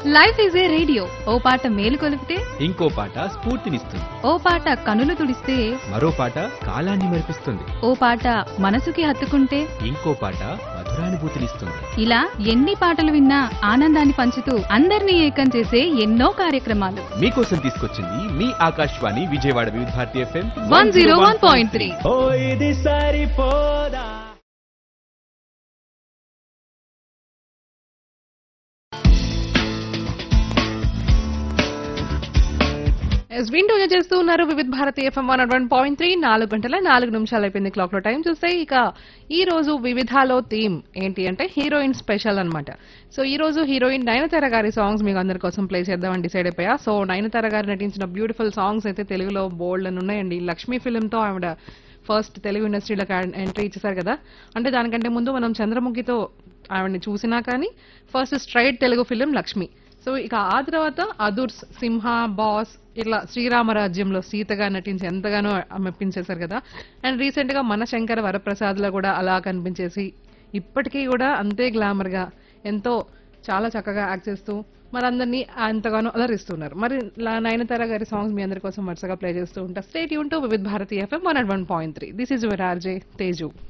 life is a radio ఓ పాట మేలు కొలిపితే ఇంకో పాట స్ఫూర్తినిస్తుంది ఓ పాట కనులు తుడిస్తే మరో పాట కాలాన్ని మరిపిస్తుంది ఓ పాట మనసుకి హత్తుకుంటే ఇంకో పాట మధురానుభూతినిస్తుంది ఇలా ఎన్ని పాటలు విన్నా ఆనందాన్ని పంచుతూ అందరినీ ఏకం చేసే ఎన్నో కార్యక్రమాలు మీకోసం తీసుకొచ్చింది మీ Akashvani Vijayawada Vividh Bharati F M one zero one point three ఓ ఇది సరిపోదా ఎస్ వింటూ చేస్తూ ఉన్నారు Vividh Bharati F M one one point three నాలుగు గంటల నాలుగు నిమిషాలు అయిపోయింది క్లాక్ లో టైం చూస్తే ఇక ఈ రోజు వివిధాలో థీమ్ ఏంటి అంటే హీరోయిన్ స్పెషల్ అన్నమాట సో ఈ రోజు హీరోయిన్ నయనతార గారి సాంగ్స్ మీకు అందరి కోసం ప్లే చేద్దామని డిసైడ్ అయిపోయా సో నయనతార గారు నటించిన బ్యూటిఫుల్ సాంగ్స్ అయితే తెలుగులో బోల్డ్ అని ఉన్నాయండి లక్ష్మీ ఫిల్మ్ తో ఆవిడ ఫస్ట్ తెలుగు ఇండస్ట్రీలోకి ఎంట్రీ ఇచ్చేసారు కదా అంటే దానికంటే ముందు మనం చంద్రముఖితో ఆవిడని చూసినా కానీ first straight Telugu film Lakshmi so ఇక ఆ తర్వాత అదుర్స్ సింహ బాస్ ఇట్లా శ్రీరామరాజ్యంలో సీతగా నటించి ఎంతగానో మెప్పించేశారు కదా అండ్ రీసెంట్ గా మన శంకర వరప్రసాద్ లో కూడా అలా కనిపించేసి ఇప్పటికీ కూడా అంతే గ్లామర్ గా ఎంతో చాలా చక్కగా యాక్ట్ చేస్తూ మరి అందరినీ ఎంతగానో అలరిస్తున్నారు మరి లా- నయనతార గారి సాంగ్స్ మీ అందరి కోసం వరుసగా ప్లే చేస్తూ ఉంటా స్టేట్ యూన్ to Vividh Bharati F M one one point three this is your RJ Teju